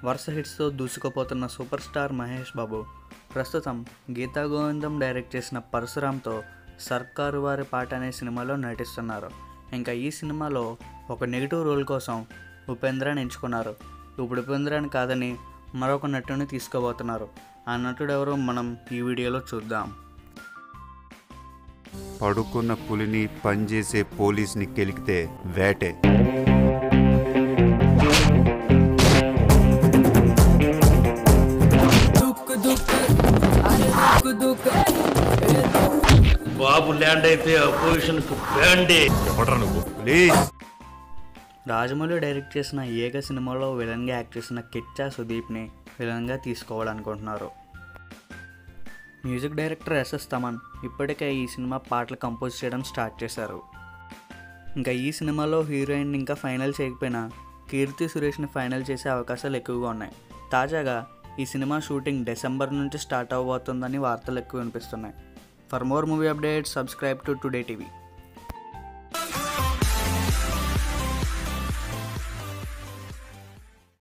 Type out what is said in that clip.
వరుస హిట్స్తో దూసుకుపోతున్న సూపర్ స్టార్ మహేష్ బాబు ప్రస్తుతం గీతా గోవిందం డైరెక్ట్ చేసిన పరశురామ్తో సర్కారు వారి పాట అనే సినిమాలో నటిస్తున్నారు ఇంకా ఈ సినిమాలో ఒక నెగిటివ్ రోల్ కోసం ఉపేంద్రాన్ని ఎంచుకున్నారు ఇప్పుడు ఉపేంద్రాన్ని కాదని మరొక నటుని తీసుకోబోతున్నారు ఆ నటుడు ఎవరో మనం ఈ వీడియోలో చూద్దాం పడుకున్న పులిని పనిచేసే పోలీస్ని కెలికితే వేటే బాబు ల్యాండ్ అయితే అపోజిషన్కు బ్యాండే ఎవడ్రా నువ్వు ప్లీజ్ రాజమౌళి డైరెక్ట్ చేసిన ఏక సినిమాలో విలన్గా యాక్ట్ చేసిన కిచ్చా సుదీప్ని విలన్గా తీసుకోవాలనుకుంటున్నారు మ్యూజిక్ డైరెక్టర్ ఎస్ఎస్ తమన్ ఇప్పటికే ఈ సినిమా పాటలు కంపోజ్ చేయడం స్టార్ట్ చేశారు ఇంకా ఈ సినిమాలో హీరోయిన్ ఇంకా ఫైనల్ చేయకపోయినా కీర్తి సురేష్ని ఫైనల్ చేసే అవకాశాలు ఎక్కువగా ఉన్నాయి తాజాగా ఈ సినిమా షూటింగ్ డిసెంబర్ నుంచి స్టార్ట్ అవబోతుందని వార్తలు ఎక్కువ వినిపిస్తున్నాయి for more movie updates subscribe to Today TV